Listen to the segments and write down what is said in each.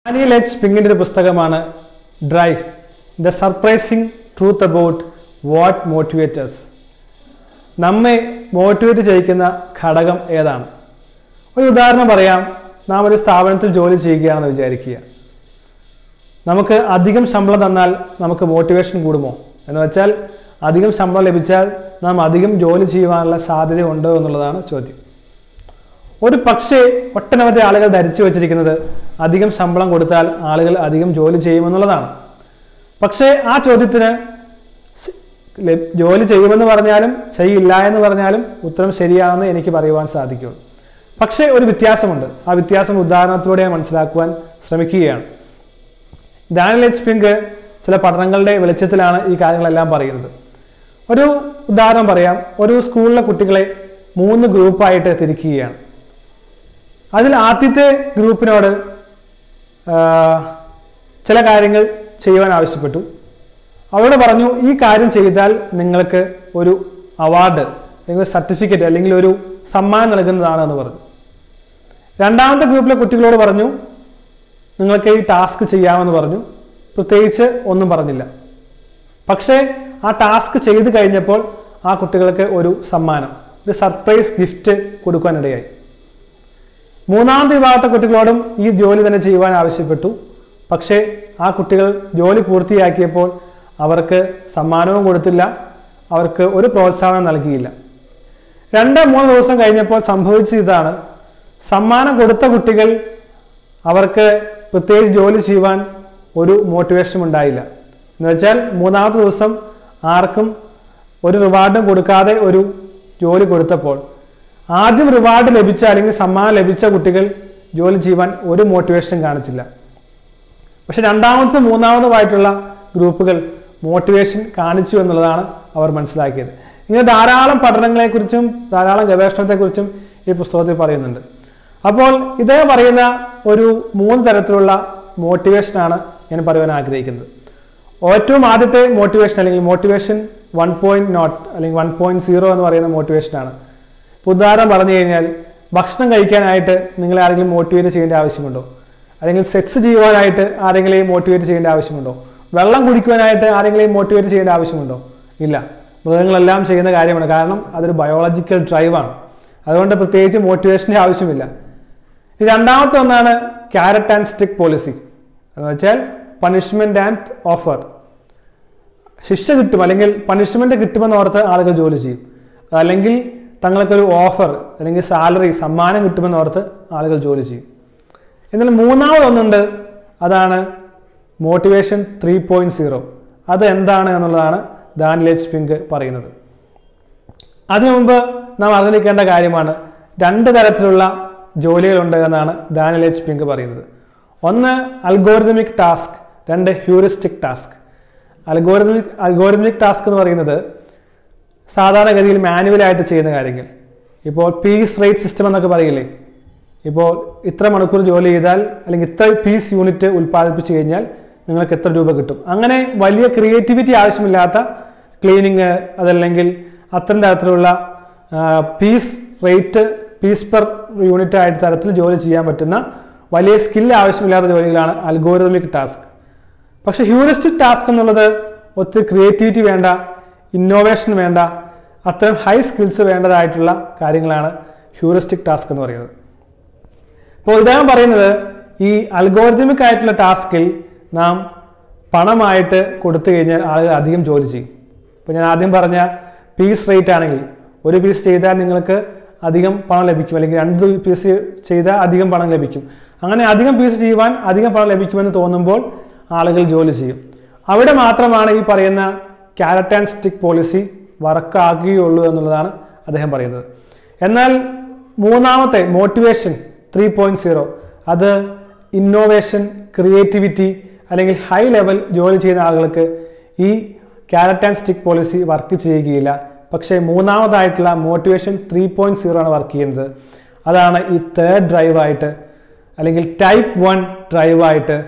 Daniel H പിങ്ങിൻ്റെ ഒരു പുസ്തകമാണ് drive the surprising truth about what motivators നമ്മെ മോട്ടിവേറ്റ് ചെയ്യിക്കുന്ന ഘടകം ഏതാണ് ഒരു ഉദാഹരണം പറയാം നാം ഒരു സ്ഥാപനത്തിൽ ജോലി ചെയ്യുകയാണെന്ന് വിചാരിക്കുക നമുക്ക് അധികം ശമ്പളം തന്നാൽ നമുക്ക് മോട്ടിവേഷൻ കൂടുമോ എന്ന് വെച്ചാൽ അധികം ശമ്പളം ലഭിച്ചാൽ നാം അധികം ജോലി ചെയ്യുവാനുള്ള സാധ്യത ഉണ്ടോ എന്നുള്ളതാണ് ചോദ്യം ഒരു പക്ഷേ ഒട്ടനവധി ആളുകൾ ധരിച്ചു വച്ചിരിക്കുന്നത് അധികം ശമ്പളം കൊടുത്താൽ ആളുകൾ അധികം ജോലി ചെയ്യുമെന്നുള്ളതാണ് പക്ഷേ ആ ചോദ്യത്തിന് ശ- ലഭ്- ജോലി ചെയ്യുമെന്ന് പറഞ്ഞാലും ചെയ്യില്ല എന്ന് പറഞ്ഞാലും ഉത്തരം ശരിയാണെന്ന് എനിക്ക് പറയുവാൻ സാധിക്കുള്ളൂ പക്ഷേ ഒരു വ്യത്യാസമുണ്ട് ആ വ്യത്യാസം ഉദാഹരണത്തിലൂടെ ഞാൻ മനസ്സിലാക്കുവാൻ ശ്രമിക്കുകയാണ് ഡാനിയൽ എച്ച് പിങ്ക് ചില പഠനങ്ങളുടെ വെളിച്ചത്തിലാണ് ഈ കാര്യങ്ങളെല്ലാം പറയുന്നത് ഒരു ഉദാഹരണം പറയാം ഒരു സ്കൂളിലെ കുട്ടികളെ മൂന്ന് ഗ്രൂപ്പായിട്ട് തിരിക്കുകയാണ് അതിൽ ആദ്യത്തെ ഗ്രൂപ്പിനോട് ആ, ചില കാര്യങ്ങൾ ചെയ്യുവാൻ ആവശ്യപ്പെട്ടു അവരോട് പറഞ്ഞു ഈ കാര്യം ചെയ്താൽ നിങ്ങൾക്ക് ഒരു അവാർഡ് അല്ലെങ്കിൽ സർട്ടിഫിക്കറ്റ് അല്ലെങ്കിൽ ഒരു സമ്മാനം നൽകുന്നതാണ് എന്ന് പറഞ്ഞു രണ്ടാമത്തെ ഗ്രൂപ്പിലെ കുട്ടികളോട് പറഞ്ഞു നിങ്ങൾക്ക് ഈ ടാസ്ക് ചെയ്യാമെന്ന് പറഞ്ഞു പ്രത്യേകിച്ച് ഒന്നും പറഞ്ഞില്ല പക്ഷേ ആ ടാസ്ക് ചെയ്ത് കഴിഞ്ഞപ്പോൾ ആ കുട്ടികൾക്ക് ഒരു സമ്മാനം ഒരു സർപ്രൈസ് ഗിഫ്റ്റ് കൊടുക്കാനിടയായി മൂന്നാമത്തെ വിഭാഗത്തെ കുട്ടികളോടും ഈ ജോലി തന്നെ ചെയ്യുവാൻ ആവശ്യപ്പെട്ടു പക്ഷേ ആ കുട്ടികൾ ജോലി പൂർത്തിയാക്കിയപ്പോൾ അവർക്ക് സമ്മാനവും കൊടുത്തില്ല അവർക്ക് ഒരു പ്രോത്സാഹനം നൽകിയില്ല രണ്ട് മൂന്ന് ദിവസം കഴിഞ്ഞപ്പോൾ സംഭവിച്ചത് ഇതാണ് സമ്മാനം കൊടുത്ത കുട്ടികൾ അവർക്ക് പ്രത്യേകിച്ച് ജോലി ചെയ്യുവാൻ ഒരു മോട്ടിവേഷനും ഉണ്ടായില്ല എന്ന് വെച്ചാൽ മൂന്നാമത്തെ ദിവസം ആർക്കും ഒരു റിവാർഡും കൊടുക്കാതെ ഒരു ജോലി കൊടുത്തപ്പോൾ ആദ്യം റിവാർഡ് ലഭിച്ച അല്ലെങ്കിൽ സമ്മാനം ലഭിച്ച കുട്ടികൾ ജോലി ചെയ്യുവാൻ ഒരു മോട്ടിവേഷനും കാണിച്ചില്ല പക്ഷെ രണ്ടാമത്തെ മൂന്നാമതുമായിട്ടുള്ള ഗ്രൂപ്പുകൾ മോട്ടിവേഷൻ കാണിച്ചു എന്നുള്ളതാണ് അവർ മനസ്സിലാക്കിയത് ഇങ്ങനെ ധാരാളം പഠനങ്ങളെക്കുറിച്ചും ധാരാളം ഗവേഷണത്തെക്കുറിച്ചും ഈ പുസ്തകത്തിൽ പറയുന്നുണ്ട് അപ്പോൾ ഇതേ പറയുന്ന ഒരു മൂന്ന് തരത്തിലുള്ള മോട്ടിവേഷനാണ് ഞാൻ പറയുവാൻ ആഗ്രഹിക്കുന്നത് ഏറ്റവും ആദ്യത്തെ മോട്ടിവേഷൻ അല്ലെങ്കിൽ മോട്ടിവേഷൻ വൺ പോയിന്റ് നോട്ട് അല്ലെങ്കിൽ വൺ പോയിന്റ് സീറോ എന്ന് പറയുന്ന മോട്ടിവേഷനാണ് ഇപ്പൊ ഉദാഹരണം പറഞ്ഞു കഴിഞ്ഞാൽ ഭക്ഷണം കഴിക്കാനായിട്ട് നിങ്ങളെ ആരെങ്കിലും മോട്ടിവേറ്റ് ചെയ്യേണ്ട ആവശ്യമുണ്ടോ അല്ലെങ്കിൽ സെക്സ് ചെയ്യുവാനായിട്ട് ആരെങ്കിലും മോട്ടിവേറ്റ് ചെയ്യേണ്ട ആവശ്യമുണ്ടോ വെള്ളം കുടിക്കുവാനായിട്ട് ആരെങ്കിലും മോട്ടിവേറ്റ് ചെയ്യേണ്ട ആവശ്യമുണ്ടോ ഇല്ല മൃഗങ്ങളെല്ലാം ചെയ്യുന്ന കാര്യമാണ് കാരണം അതൊരു ബയോളജിക്കൽ ഡ്രൈവാണ് അതുകൊണ്ട് പ്രത്യേകിച്ച് മോട്ടിവേഷൻ്റെ ആവശ്യമില്ല ഈ രണ്ടാമത്തെ ഒന്നാണ് ക്യാരറ്റ് ആൻഡ് സ്റ്റിക്ക് പോളിസി എന്ന് വെച്ചാൽ പണിഷ്മെന്റ് ആൻഡ് ഓഫർ ശിക്ഷ കിട്ടും അല്ലെങ്കിൽ പണിഷ്മെന്റ് കിട്ടുമെന്ന് ഓർത്ത് ആളുകൾ ജോലി ചെയ്യും അല്ലെങ്കിൽ തങ്ങൾക്കൊരു ഓഫർ അല്ലെങ്കിൽ സാലറി സമ്മാനം കിട്ടുമെന്ന് ഓർത്ത് ആളുകൾ ജോലി ചെയ്യും എന്നാൽ മൂന്നാമതൊന്നുണ്ട് അതാണ് മോട്ടിവേഷൻ ത്രീ പോയിന്റ് സീറോ അത് എന്താണ് എന്നുള്ളതാണ് ദാനിൽ എച്ച് പിങ്ക് പറയുന്നത് അതിനു മുമ്പ് നാം അറിഞ്ഞിരിക്കേണ്ട കാര്യമാണ് രണ്ട് തരത്തിലുള്ള ജോലികളുണ്ട് എന്നാണ് ദാനിൽ എച്ച് പിങ്ക് പറയുന്നത് ഒന്ന് അൽഗോറിതമിക് ടാസ്ക് രണ്ട് heuristic task algorithmic algorithmic task എന്ന് പറയുന്നത് സാധാരണഗതിയിൽ മാനുവലായിട്ട് ചെയ്യുന്ന കാര്യങ്ങൾ ഇപ്പോൾ പീസ് റേറ്റ് സിസ്റ്റം എന്നൊക്കെ പറയില്ലേ ഇപ്പോൾ ഇത്ര മണിക്കൂർ ജോലി ചെയ്താൽ അല്ലെങ്കിൽ ഇത്ര പീസ് യൂണിറ്റ് ഉൽപ്പാദിപ്പിച്ചു കഴിഞ്ഞാൽ നിങ്ങൾക്ക് എത്ര രൂപ കിട്ടും അങ്ങനെ വലിയ ക്രിയേറ്റിവിറ്റി ആവശ്യമില്ലാത്ത ക്ലീനിങ് അതല്ലെങ്കിൽ അത്തരം തരത്തിലുള്ള piece rate piece per unit ആയിട്ട് തരത്തിൽ ജോലി ചെയ്യാൻ പറ്റുന്ന വലിയ സ്കിൽ ആവശ്യമില്ലാത്ത ജോലികളാണ് അൽഗോറിതമിക് ടാസ്ക് പക്ഷെ ഹ്യൂറിസ്റ്റിക് ടാസ്ക് എന്നുള്ളത് ഒത്തിരി ക്രിയേറ്റിവിറ്റി വേണ്ട ഇന്നോവേഷൻ വേണ്ട അത്തരം ഹൈ സ്കിൽസ് വേണ്ടതായിട്ടുള്ള കാര്യങ്ങളാണ് ഹ്യൂറിസ്റ്റിക് ടാസ്ക് എന്ന് പറയുന്നത് അപ്പോൾ ഇദ്ദേഹം പറയുന്നത് ഈ അൽഗോറിതമിക് ആയിട്ടുള്ള ടാസ്കിൽ നാം പണമായിട്ട് കൊടുത്തു കഴിഞ്ഞാൽ ആളുകൾ അധികം ജോലി ചെയ്യും ഇപ്പോൾ ഞാൻ ആദ്യം പറഞ്ഞ പീസ് റേറ്റ് ആണെങ്കിൽ ഒരു പീസ് ചെയ്താൽ നിങ്ങൾക്ക് അധികം പണം ലഭിക്കും അല്ലെങ്കിൽ രണ്ട് പീസ് ചെയ്താൽ അധികം പണം ലഭിക്കും അങ്ങനെ അധികം പീസ് ചെയ്യുവാൻ അധികം പണം ലഭിക്കുമെന്ന് തോന്നുമ്പോൾ ആളുകൾ ജോലി ചെയ്യും അവിടെ മാത്രമാണ് ഈ പറയുന്ന ക്യാരറ്റ് ആൻഡ് സ്റ്റിക്ക് പോളിസി വർക്കാകുകയുള്ളൂ എന്നുള്ളതാണ് അദ്ദേഹം പറയുന്നത് എന്നാൽ മൂന്നാമത്തെ മോട്ടിവേഷൻ ത്രീ പോയിന്റ് സീറോ അത് ഇന്നോവേഷൻ ക്രിയേറ്റിവിറ്റി അല്ലെങ്കിൽ ഹൈ ലെവൽ ജോലി ചെയ്യുന്ന ആളുകൾക്ക് ഈ carrot and stick policy work ചെയ്യുകയില്ല പക്ഷേ മൂന്നാമതായിട്ടുള്ള മോട്ടിവേഷൻ ത്രീ പോയിന്റ് സീറോ ആണ് വർക്ക് ചെയ്യുന്നത് അതാണ് ഈ തേർഡ് ഡ്രൈവായിട്ട് അല്ലെങ്കിൽ ടൈപ്പ് വൺ ഡ്രൈവായിട്ട്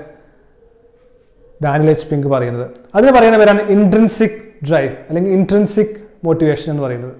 ഡാനിയൽ എച്ച് പിങ്ക് പറയുന്നത് അതിന് പറയുന്ന പേരാണ് ഇൻട്രൻസിക് ഡ്രൈവ് അല്ലെങ്കിൽ ഇൻട്രൻസിക് മോട്ടിവേഷൻ എന്ന് പറയുന്നത്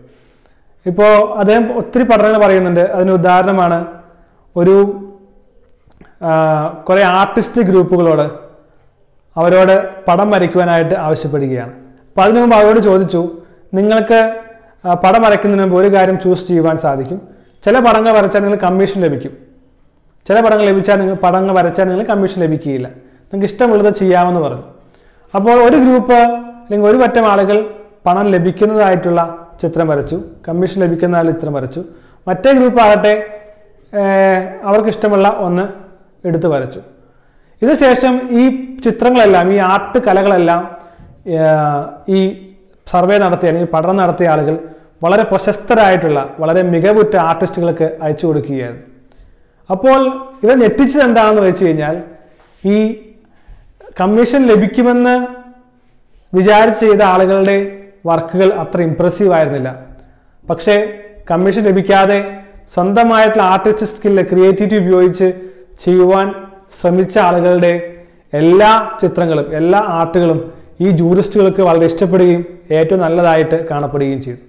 ഇപ്പോൾ അദ്ദേഹം ഒത്തിരി പഠനങ്ങൾ പറയുന്നുണ്ട് അതിന് ഉദാഹരണമാണ് ഒരു കുറേ ആർട്ടിസ്റ്റ് ഗ്രൂപ്പുകളോട് അവരോട് പടം വരയ്ക്കുവാനായിട്ട് ആവശ്യപ്പെടുകയാണ് അപ്പോൾ അതിനു മുമ്പ് അവരോട് ചോദിച്ചു നിങ്ങൾക്ക് ആ, പടം വരയ്ക്കുന്നതിന് മുമ്പ് ഒരു കാര്യം ചൂസ് ചെയ്യുവാൻ സാധിക്കും ചില പടങ്ങൾ വരച്ചാൽ നിങ്ങൾ കമ്മീഷൻ ലഭിക്കും ചില പടങ്ങൾ ലഭിച്ചാൽ നിങ്ങൾ പടങ്ങൾ വരച്ചാൽ നിങ്ങൾ കമ്മീഷൻ ലഭിക്കുകയില്ല നിങ്ങൾക്ക് ഇഷ്ടമുള്ളത് ചെയ്യാമെന്ന് പറഞ്ഞു അപ്പോൾ ഒരു ഗ്രൂപ്പ് അല്ലെങ്കിൽ ഒരു പറ്റം ആളുകൾ പണം ലഭിക്കുന്നതായിട്ടുള്ള ചിത്രം വരച്ചു കമ്മീഷൻ ലഭിക്കുന്ന ആൾ ചിത്രം വരച്ചു മറ്റേ ഗ്രൂപ്പ് ആകട്ടെ ഏർ, അവർക്ക് ഇഷ്ടമുള്ള ഒന്ന് എടുത്ത് വരച്ചു ഇതിനുശേഷം ഈ ചിത്രങ്ങളെല്ലാം ഈ ആർട്ട് കലകളെല്ലാം ഏർ, ഈ സർവേ നടത്തിയ അല്ലെങ്കിൽ പഠനം നടത്തിയ ആളുകൾ വളരെ പ്രശസ്തരായിട്ടുള്ള വളരെ മികവുറ്റ ആർട്ടിസ്റ്റുകൾക്ക് അയച്ചു കൊടുക്കുകയായിരുന്നു അപ്പോൾ ഇവർ ഞെട്ടിച്ചത് എന്താണെന്ന് വെച്ച് കഴിഞ്ഞാൽ ഈ കമ്മീഷൻ ലഭിക്കുമെന്ന് വിചാരിച്ച് ചെയ്ത ആളുകളുടെ വർക്കുകൾ അത്ര ഇമ്പ്രസീവ് ആയിരുന്നില്ല പക്ഷേ കമ്മീഷൻ ലഭിക്കാതെ സ്വന്തമായിട്ടുള്ള ആർട്ടിസ്റ്റ് സ്കില്ല് ക്രിയേറ്റിവിറ്റി ഉപയോഗിച്ച് ചെയ്യുവാൻ ശ്രമിച്ച ആളുകളുടെ എല്ലാ ചിത്രങ്ങളും എല്ലാ ആർട്ടുകളും ഈ ജൂറിസ്റ്റുകൾക്ക് വളരെ ഇഷ്ടപ്പെടുകയും ഏറ്റവും നല്ലതായിട്ട് കാണപ്പെടുകയും ചെയ്തു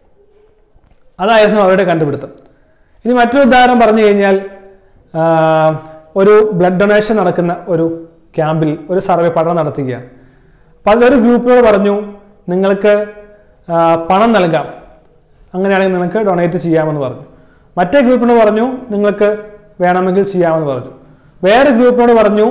അതായിരുന്നു അവരുടെ കണ്ടുപിടുത്തം ഇനി മറ്റൊരു ഉദാഹരണം പറഞ്ഞു കഴിഞ്ഞാൽ ആ, ഒരു ബ്ലഡ് ഡൊണേഷൻ നടക്കുന്ന ഒരു ക്യാമ്പിൽ ഒരു സർവേ പഠനം നടത്തുകയാണ് അപ്പോൾ അതിലൊരു ഗ്രൂപ്പിനോട് പറഞ്ഞു നിങ്ങൾക്ക് ആ, പണം നൽകാം അങ്ങനെയാണെങ്കിൽ നിങ്ങൾക്ക് ഡൊണേറ്റ് ചെയ്യാമെന്ന് പറഞ്ഞു മറ്റേ ഗ്രൂപ്പിനോട് പറഞ്ഞു നിങ്ങൾക്ക് വേണമെങ്കിൽ ചെയ്യാമെന്ന് പറഞ്ഞു വേറെ ഗ്രൂപ്പിനോട് പറഞ്ഞു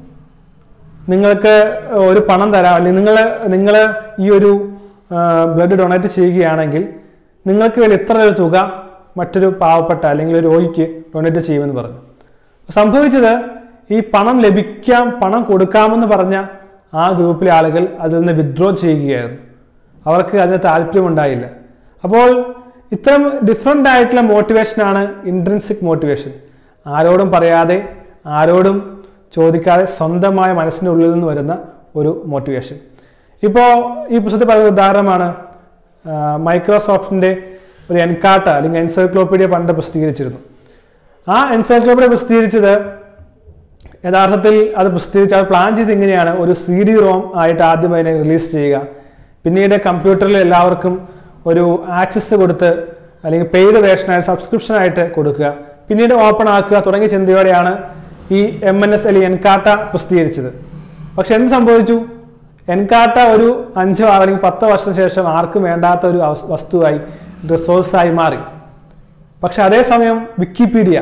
നിങ്ങൾക്ക് ഒരു പണം തരാം അല്ലെങ്കിൽ നിങ്ങൾ നിങ്ങൾ ഈ ഒരു ബ്ലഡ് ഡൊണേറ്റ് ചെയ്യുകയാണെങ്കിൽ നിങ്ങൾക്ക് വേണ്ടി ഇത്ര ഒരു തുക മറ്റൊരു പാവപ്പെട്ട അല്ലെങ്കിൽ ഒരു രോഗിക്ക് ഡൊണേറ്റ് ചെയ്യുമെന്ന് പറഞ്ഞു സംഭവിച്ചത് ഈ പണം ലഭിക്കാം പണം കൊടുക്കാമെന്ന് പറഞ്ഞ ആ ഗ്രൂപ്പിലെ ആളുകൾ അതിൽ നിന്ന് വിഡ്രോ ചെയ്യുകയായിരുന്നു അവർക്ക് അതിന് താല്പര്യമുണ്ടായില്ല അപ്പോൾ ഇത്തരം ഡിഫറെൻ്റ് ആയിട്ടുള്ള മോട്ടിവേഷനാണ് ഇൻട്രൻസിക് മോട്ടിവേഷൻ ആരോടും പറയാതെ ആരോടും ചോദിക്കാതെ സ്വന്തമായ മനസ്സിൻ്റെ ഉള്ളിൽ നിന്ന് വരുന്ന ഒരു മോട്ടിവേഷൻ ഇപ്പോൾ ഈ പുസ്തകത്തിൽ പറയുന്ന ഉദാഹരണമാണ് ആ, മൈക്രോസോഫ്റ്റിൻ്റെ ഒരു എൻകാട്ട അല്ലെങ്കിൽ എൻസൈക്ലോപീഡിയ പണ്ട് പ്രസിദ്ധീകരിച്ചിരുന്നു ആ എൻസൈക്ലോപീഡിയ പ്രസിദ്ധീകരിച്ചത് യഥാർത്ഥത്തിൽ അത് പ്രസിദ്ധീകരിച്ച് അത് പ്ലാൻ ചെയ്ത് ഇങ്ങനെയാണ് ഒരു സി ഡി റോം ആയിട്ട് ആദ്യം അതിനെ റിലീസ് ചെയ്യുക പിന്നീട് കമ്പ്യൂട്ടറിൽ എല്ലാവർക്കും ഒരു ആക്സസ് കൊടുത്ത് അല്ലെങ്കിൽ പെയ്ഡ് വേഷനായിട്ട് സബ്സ്ക്രിപ്ഷൻ ആയിട്ട് കൊടുക്കുക പിന്നീട് ഓപ്പൺ ആക്കുക തുടങ്ങിയ ചിന്തയോടെയാണ് ഈ എം എൻ എസ് അല്ലെങ്കിൽ എൻകാട്ട പ്രസിദ്ധീകരിച്ചത് പക്ഷെ എന്ത് സംഭവിച്ചു എൻകാട്ട ഒരു അഞ്ചോ ആറ് അല്ലെങ്കിൽ പത്തോ വർഷത്തിന് ശേഷം ആർക്കും വേണ്ടാത്ത ഒരു അവസ്- വസ്തുവായി റിസോഴ്സായി മാറി പക്ഷെ അതേസമയം വിക്കിപീഡിയ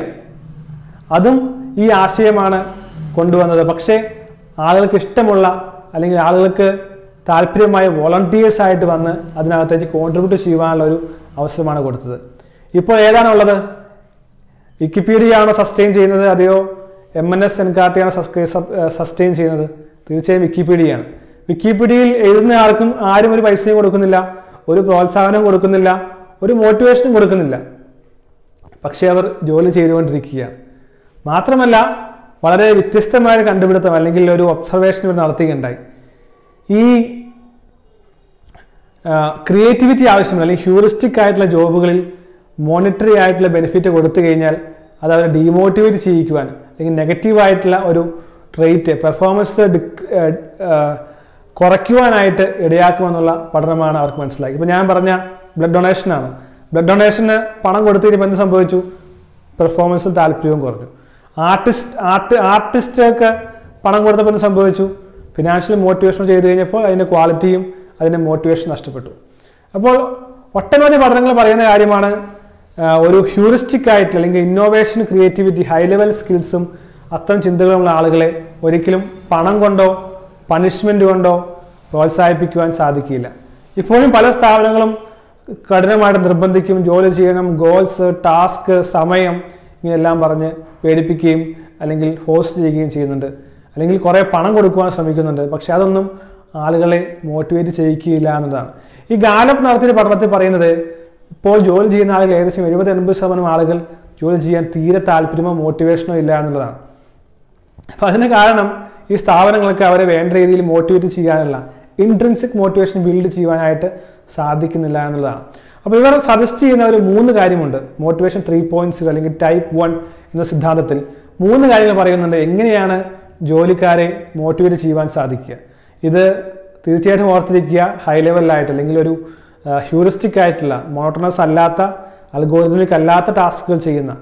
അതും ഈ ആശയമാണ് കൊണ്ടുവന്നത് പക്ഷേ ആളുകൾക്ക് ഇഷ്ടമുള്ള അല്ലെങ്കിൽ ആളുകൾക്ക് താല്പര്യമായ വോളണ്ടിയേഴ്സ് ആയിട്ട് വന്ന് അതിനകത്തേക്ക് കോൺട്രിബ്യൂട്ട് ചെയ്യുവാനുള്ള ഒരു അവസരമാണ് കൊടുത്തത് ഇപ്പോൾ ഏതാണുള്ളത് വിക്കിപീഡിയ ആണോ സസ്റ്റെയിൻ ചെയ്യുന്നത് അതെയോ എം എൻ എസ് എൻകാർട്ടിയാണോ സസ്റ്റെയിൻ ചെയ്യുന്നത് തീർച്ചയായും വിക്കിപീഡിയയാണ് വിക്കിപീഡിയയിൽ എഴുതുന്ന ആൾക്കും ആരും ഒരു പൈസയും കൊടുക്കുന്നില്ല ഒരു പ്രോത്സാഹനവും കൊടുക്കുന്നില്ല ഒരു മോട്ടിവേഷനും കൊടുക്കുന്നില്ല പക്ഷേ അവർ ജോലി ചെയ്തുകൊണ്ടിരിക്കുകയാണ് മാത്രമല്ല വളരെ വ്യത്യസ്തമായ ഒരു കണ്ടുപിടുത്തം അല്ലെങ്കിൽ ഒരു ഒബ്സർവേഷൻ ഇവർ നടത്തുകയുണ്ടായി ഈ ക്രിയേറ്റിവിറ്റി ആവശ്യമില്ല അല്ലെങ്കിൽ ഹ്യൂറിസ്റ്റിക് ആയിട്ടുള്ള ജോബുകളിൽ മോണിറ്ററി ആയിട്ടുള്ള ബെനിഫിറ്റ് കൊടുത്തു കഴിഞ്ഞാൽ അത് അവരെ ഡീമോട്ടിവേറ്റ് ചെയ്യിക്കുവാൻ അല്ലെങ്കിൽ നെഗറ്റീവ് ആയിട്ടുള്ള ഒരു ട്രേറ്റ് പെർഫോമൻസ് കുറയ്ക്കുവാനായിട്ട് ഇടയാക്കുമെന്നുള്ള പഠനമാണ് അവർക്ക് മനസ്സിലാക്കി ഇപ്പം ഞാൻ പറഞ്ഞ ബ്ലഡ് ഡൊണേഷനാണ് ബ്ലഡ് ഡൊണേഷന് പണം കൊടുത്തു കഴിഞ്ഞപ്പോൾ എന്ത് സംഭവിച്ചു പെർഫോമൻസും താല്പര്യവും കുറഞ്ഞു ആർട്ടിസ്റ്റ് ആർട്ട് ആർട്ടിസ്റ്റൊക്കെ പണം കൊടുത്തപ്പോൾ എന്ത് സംഭവിച്ചു ഫിനാൻഷ്യൽ മോട്ടിവേഷൻ ചെയ്ത് കഴിഞ്ഞപ്പോൾ അതിൻ്റെ ക്വാളിറ്റിയും അതിൻ്റെ മോട്ടിവേഷൻ നഷ്ടപ്പെട്ടു അപ്പോൾ ഒട്ടനവധി പഠനങ്ങൾ പറയുന്ന കാര്യമാണ് ആ, ഒരു ഹ്യൂറിസ്റ്റിക് ആയിട്ടുള്ള അല്ലെങ്കിൽ ഇന്നോവേഷൻ ക്രിയേറ്റിവിറ്റി ഹൈ ലെവൽ സ്കിൽസും അത്തരം ചിന്തകളുള്ള ആളുകളെ ഒരിക്കലും പണം കൊണ്ടോ പണിഷ്മെന്റ് കൊണ്ടോ പ്രോത്സാഹിപ്പിക്കുവാൻ സാധിക്കില്ല ഇപ്പോഴും പല സ്ഥാപനങ്ങളും കഠിനമായിട്ട് നിർബന്ധിക്കും ജോലി ചെയ്യണം ഗോൾസ് ടാസ്ക് സമയം ഇങ്ങനെയെല്ലാം പറഞ്ഞ് പേടിപ്പിക്കുകയും അല്ലെങ്കിൽ ഫോഴ്സ് ചെയ്യുകയും ചെയ്യുന്നുണ്ട് അല്ലെങ്കിൽ കുറേ പണം കൊടുക്കുവാൻ ശ്രമിക്കുന്നുണ്ട് പക്ഷെ അതൊന്നും ആളുകളെ മോട്ടിവേറ്റ് ചെയ്യിക്കുകയില്ല എന്നതാണ് ഈ ഗാലപ്പ് നടത്തിയ പഠനത്തിൽ പറയുന്നത് ഇപ്പോൾ ജോലി ചെയ്യുന്ന ആളുകൾ ഏകദേശം എഴുപത് എൺപത് ശതമാനം ആളുകൾ ജോലി ചെയ്യാൻ തീരെ താല്പര്യമോ മോട്ടിവേഷനോ ഇല്ല എന്നുള്ളതാണ് അപ്പം അതിന് കാരണം ഈ സ്ഥാപനങ്ങൾക്ക് അവരെ വേണ്ട രീതിയിൽ മോട്ടിവേറ്റ് ചെയ്യാനുള്ള ഇൻട്രൻസിക് മോട്ടിവേഷൻ ബിൽഡ് ചെയ്യുവാനായിട്ട് സാധിക്കുന്നില്ല എന്നുള്ളതാണ് അപ്പോൾ ഇവർ സജസ്റ്റ് ചെയ്യുന്ന ഒരു മൂന്ന് കാര്യമുണ്ട് മോട്ടിവേഷൻ ത്രീ പോയിന്റ്സ് അല്ലെങ്കിൽ ടൈപ്പ് വൺ എന്ന സിദ്ധാന്തത്തിൽ മൂന്ന് കാര്യങ്ങൾ പറയുന്നുണ്ട് എങ്ങനെയാണ് ജോലിക്കാരെ മോട്ടിവേറ്റ് ചെയ്യുവാൻ സാധിക്കുക ഇത് തീർച്ചയായിട്ടും ഓർത്തിരിക്കുക ഹൈ ലെവലിലായിട്ട് അല്ലെങ്കിൽ ഒരു ഹ്യൂറിസ്റ്റിക് ആയിട്ടുള്ള മോണോട്ടണസ് അല്ലാത്ത അൽഗോറിതമിക് അല്ലാത്ത ടാസ്കുകൾ ചെയ്യുന്ന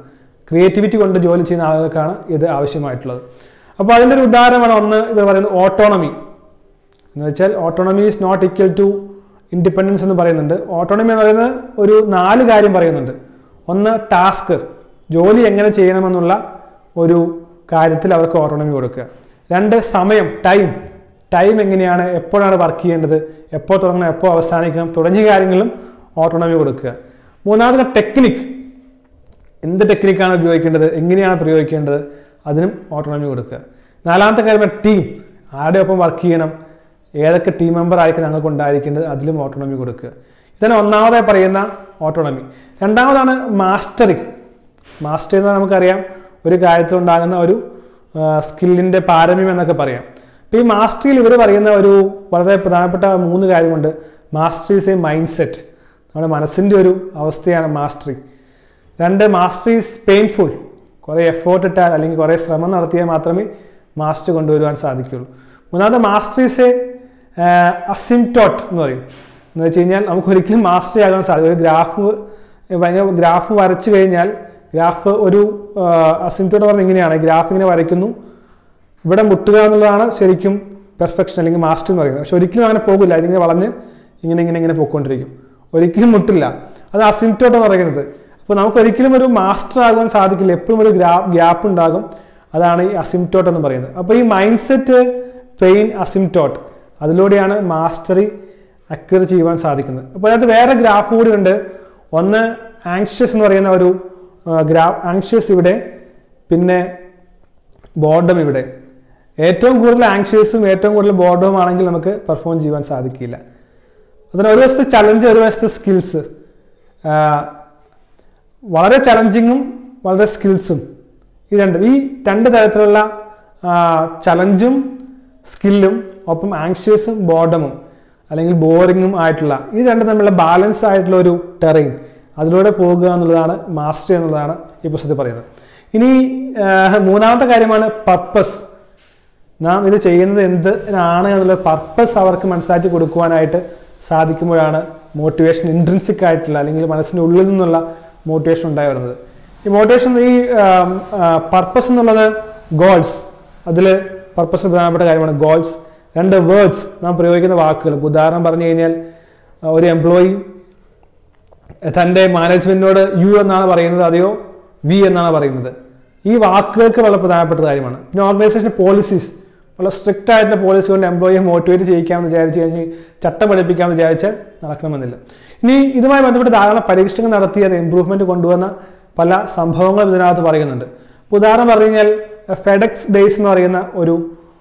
ക്രിയേറ്റിവിറ്റി കൊണ്ട് ജോലി ചെയ്യുന്ന ആളുകൾക്കാണ് ഇത് ആവശ്യമായിട്ടുള്ളത് അപ്പോൾ അതിൻ്റെ ഒരു ഉദാഹരണമാണ് ഒന്ന് ഇത് പറയുന്നത് ഓട്ടോണമി എന്ന് വെച്ചാൽ autonomy is not equal to independence എന്ന് പറയുന്നുണ്ട് ഓട്ടോണമി എന്ന് പറയുന്നത് ഒരു നാല് കാര്യം പറയുന്നുണ്ട് ഒന്ന് ടാസ്ക് ജോലി എങ്ങനെ ചെയ്യണമെന്നുള്ള ഒരു കാര്യത്തിൽ അവർക്ക് ഓട്ടോണമി കൊടുക്കുക രണ്ട് സമയം ടൈം ടൈം എങ്ങനെയാണ് എപ്പോഴാണ് വർക്ക് ചെയ്യേണ്ടത് എപ്പോൾ തുടങ്ങണം എപ്പോൾ അവസാനിക്കണം തുടങ്ങിയ കാര്യങ്ങളും ഓട്ടോണമി കൊടുക്കുക മൂന്നാമത് ടെക്നിക് എന്ത് ടെക്നിക്കാണ് ഉപയോഗിക്കേണ്ടത് എങ്ങനെയാണ് പ്രയോഗിക്കേണ്ടത് അതിനും ഓട്ടോണമി കൊടുക്കുക നാലാമത്തെ കാര്യം ടീം ആരുടെ ഒപ്പം വർക്ക് ചെയ്യണം ഏതൊക്കെ ടീം മെമ്പർ ആയിരിക്കും ഞങ്ങൾക്ക് ഉണ്ടായിരിക്കേണ്ടത് അതിലും ഓട്ടോണമി കൊടുക്കുക ഇതാണ് ഒന്നാമതായി പറയുന്ന ഓട്ടോണമി രണ്ടാമതാണ് മാസ്റ്ററിങ് മാസ്റ്റർ എന്ന് നമുക്കറിയാം ഒരു കാര്യത്തിലുണ്ടാകുന്ന ഒരു സ്കില്ലിൻ്റെ പാരമ്യം എന്നൊക്കെ പറയാം അപ്പോൾ ഈ മാസ്റ്ററിയിൽ ഇവർ പറയുന്ന ഒരു വളരെ പ്രധാനപ്പെട്ട മൂന്ന് കാര്യമുണ്ട് mastery is a mindset നമ്മുടെ മനസ്സിൻ്റെ ഒരു അവസ്ഥയാണ് മാസ്റ്ററി രണ്ട് മാസ്റ്ററി ഈസ് പെയിൻഫുൾ കുറേ എഫേർട്ട് ഇട്ടാൽ അല്ലെങ്കിൽ കുറേ ശ്രമം നടത്തിയാൽ മാത്രമേ മാസ്റ്റർ കൊണ്ടുവരുവാൻ സാധിക്കുകയുള്ളൂ മൂന്നാമത്തെ മാസ്റ്റർ ഈസ് എ അസിംടോട്ട് എന്ന് പറയും എന്ന് വെച്ച് കഴിഞ്ഞാൽ നമുക്ക് ഒരിക്കലും മാസ്റ്ററി ആകാൻ സാധിക്കും ഒരു ഗ്രാഫ് ഭയങ്കര ഗ്രാഫ് വരച്ചു കഴിഞ്ഞാൽ ഗ്രാഫ് ഒരു അസിംടോട്ട് പറഞ്ഞാൽ ഇങ്ങനെയാണ് ഗ്രാഫ് ഇങ്ങനെ വരയ്ക്കുന്നു ഇവിടെ മുട്ടുക എന്നുള്ളതാണ് ശരിക്കും പെർഫെക്ഷൻ അല്ലെങ്കിൽ മാസ്റ്റർ എന്ന് പറയുന്നത് പക്ഷെ ഒരിക്കലും അങ്ങനെ പോകില്ല ഇതിങ്ങനെ വളഞ്ഞ് ഇങ്ങനെ ഇങ്ങനെ ഇങ്ങനെ പോയിക്കൊണ്ടിരിക്കും ഒരിക്കലും മുട്ടില്ല അത് അസിംടോട്ട് എന്ന് പറയുന്നത് അപ്പോൾ നമുക്ക് ഒരിക്കലും ഒരു മാസ്റ്റർ ആകാൻ സാധിക്കില്ല എപ്പോഴും ഒരു ഗ്രാ ഗ്യാപ്പ് ഉണ്ടാകും അതാണ് ഈ അസിംടോട്ട് എന്ന് പറയുന്നത് അപ്പോൾ ഈ മൈൻഡ് സെറ്റ് പെയിൻ അസിംടോട്ട് അതിലൂടെയാണ് മാസ്റ്ററി അക്വയർ ചെയ്യുവാൻ സാധിക്കുന്നത് അപ്പോൾ അതിനകത്ത് വേറെ ഗ്രാഫ് കൂടി ഉണ്ട് ഒന്ന് ആങ്ഷ്യസ് എന്ന് പറയുന്ന ഒരു ഗ്രാഫ് ആങ്ഷ്യസ് ഇവിടെ പിന്നെ ബോർഡം ഇവിടെ ഏറ്റവും കൂടുതൽ ആങ്ഷ്യസും ഏറ്റവും കൂടുതൽ ബോർഡവും ആണെങ്കിൽ നമുക്ക് പെർഫോം ചെയ്യുവാൻ സാധിക്കില്ല അതിന് ഒരു വശത്ത് ചലഞ്ച് ഒരു വശത്ത് സ്കിൽസ് വളരെ ചലഞ്ചിങ്ങും വളരെ സ്കിൽസും ഈ രണ്ട് ഈ രണ്ട് തരത്തിലുള്ള ചലഞ്ചും സ്കില്ലും ഒപ്പം ആങ്ഷ്യസും ബോർഡമും അല്ലെങ്കിൽ ബോറിങ്ങും ആയിട്ടുള്ള ഈ രണ്ട് തമ്മിലുള്ള ബാലൻസ് ആയിട്ടുള്ള ഒരു ടെറൈൻ അതിലൂടെ പോകുക എന്നുള്ളതാണ് മാസ്റ്റർ എന്നുള്ളതാണ് ഈ പുസ്തകത്തിൽ പറയുന്നത് ഇനി മൂന്നാമത്തെ കാര്യമാണ് പർപ്പസ് നാം ഇത് ചെയ്യുന്നത് എന്തിനാണ് എന്നുള്ള പർപ്പസ് അവർക്ക് മനസ്സിലാക്കി കൊടുക്കുവാനായിട്ട് സാധിക്കുമ്പോഴാണ് മോട്ടിവേഷൻ ഇൻട്രൻസിക് ആയിട്ടുള്ള അല്ലെങ്കിൽ മനസ്സിൻ്റെ ഉള്ളിൽ നിന്നുള്ള മോട്ടിവേഷൻ ഉണ്ടായി വരുന്നത് ഈ മോട്ടിവേഷൻ ഈ പർപ്പസ് എന്നുള്ളത് ഗോൾസ് അതിൽ പർപ്പസ് പ്രധാനപ്പെട്ട കാര്യമാണ് ഗോൾസ് രണ്ട് വേർഡ്സ് നാം പ്രയോഗിക്കുന്ന വാക്കുകൾ ഉദാഹരണം പറഞ്ഞു കഴിഞ്ഞാൽ ഒരു എംപ്ലോയി തൻ്റെ മാനേജ്മെൻറ്റിനോട് യു എന്നാണ് പറയുന്നത് അതെയോ വി എന്നാണ് പറയുന്നത് ഈ വാക്കുകൾക്ക് വളരെ പ്രധാനപ്പെട്ട കാര്യമാണ് പിന്നെ ഓർഗനൈസേഷൻ പോളിസീസ് വളരെ സ്ട്രിക്റ്റ് ആയിട്ടുള്ള പോളിസി കൊണ്ട് എംപ്ലോയിയെ മോട്ടിവേറ്റ് ചെയ്യിക്കാമെന്ന് വിചാരിച്ച് കഴിഞ്ഞാൽ ചട്ടം പഠിപ്പിക്കാമെന്ന് വിചാരിച്ചാൽ നടക്കണമെന്നില്ല ഇനി ഇതുമായി ബന്ധപ്പെട്ട് ധാരാളം പരീക്ഷണങ്ങൾ നടത്തിയത് ഇമ്പ്രൂവ്മെൻറ്റ് കൊണ്ടുവന്ന പല സംഭവങ്ങളും ഇതിനകത്ത് പറയുന്നുണ്ട് ഉദാഹരണം പറഞ്ഞു കഴിഞ്ഞാൽ ഫെഡക്സ് ഡേയ്സ് എന്ന് പറയുന്ന ഒരു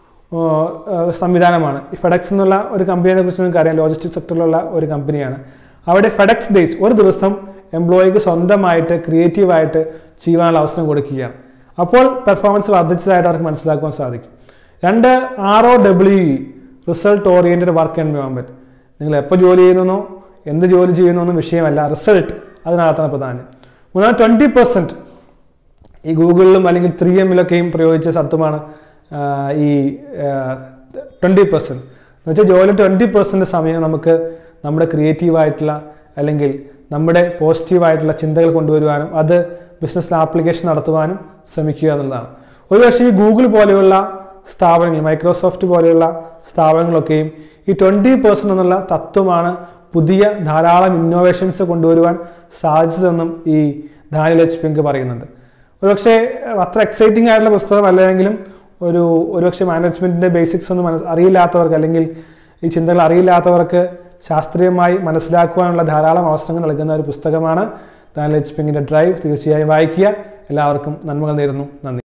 സംവിധാനമാണ് ഈ ഫെഡക്സ് എന്നുള്ള ഒരു കമ്പനിയെ കുറിച്ച് നിങ്ങൾക്ക് അറിയാം ലോജിസ്റ്റിക് സെക്ടറിലുള്ള ഒരു കമ്പനിയാണ് അവിടെ ഫെഡക്സ് ഡേയ്സ് ഒരു ദിവസം എംപ്ലോയിക്ക് സ്വന്തമായിട്ട് ക്രിയേറ്റീവായിട്ട് ചെയ്യുവാനുള്ള അവസരം കൊടുക്കുകയാണ് അപ്പോൾ പെർഫോമൻസ് വർദ്ധിച്ചതായിട്ട് അവർക്ക് മനസ്സിലാക്കുവാൻ സാധിക്കും രണ്ട് R O W E result oriented work environment നിങ്ങൾ എപ്പോൾ ജോലി ചെയ്യുന്നോ എന്ത് ജോലി ചെയ്യുന്നൊന്നും വിഷയമല്ല റിസൾട്ട് അതിനകത്താണ് പ്രധാനം മൂന്നാം ട്വൻറ്റി പെർസെൻറ്റ് ഈ ഗൂഗിളിലും അല്ലെങ്കിൽ ത്രീ എമ്മിലൊക്കെയും പ്രയോഗിച്ച സത്വമാണ് ഈ ട്വൻറ്റി പെർസെൻറ്റ് എന്ന് വെച്ചാൽ ജോലി ട്വൻറ്റി പെർസെൻറ്റ് സമയം നമുക്ക് നമ്മുടെ ക്രിയേറ്റീവായിട്ടുള്ള അല്ലെങ്കിൽ നമ്മുടെ പോസിറ്റീവായിട്ടുള്ള ചിന്തകൾ കൊണ്ടുവരുവാനും അത് ബിസിനസ്സിൽ ആപ്ലിക്കേഷൻ നടത്തുവാനും ശ്രമിക്കുക എന്നുള്ളതാണ് ഒരുപക്ഷെ ഈ ഗൂഗിൾ പോലെയുള്ള സ്ഥാപനങ്ങൾ മൈക്രോസോഫ്റ്റ് പോലെയുള്ള സ്ഥാപനങ്ങളൊക്കെയും ഈ ട്വൻറ്റി പെർസെൻറ്റ് എന്നുള്ള തത്വമാണ് പുതിയ ധാരാളം ഇന്നോവേഷൻസ് കൊണ്ടുവരുവാൻ സാധിച്ചതെന്നും ഈ ദാനിൽ എച്ച് പിങ്ക് പറയുന്നുണ്ട് ഒരുപക്ഷെ അത്ര എക്സൈറ്റിംഗ് ആയിട്ടുള്ള പുസ്തകം അല്ലെങ്കിലും ഒരു ഒരുപക്ഷെ മാനേജ്മെൻറ്റിൻ്റെ ബേസിക്സ് ഒന്നും മനസ് അറിയില്ലാത്തവർക്ക് അല്ലെങ്കിൽ ഈ ചിന്തകൾ അറിയില്ലാത്തവർക്ക് ശാസ്ത്രീയമായി മനസ്സിലാക്കുവാനുള്ള ധാരാളം അവസരങ്ങൾ നൽകുന്ന ഒരു പുസ്തകമാണ് ദാനിൽ എച്ച് പിങ്കിൻ്റെ ഡ്രൈവ് തീർച്ചയായും വായിക്കുക എല്ലാവർക്കും നന്മകൾ നേരുന്നു നന്ദി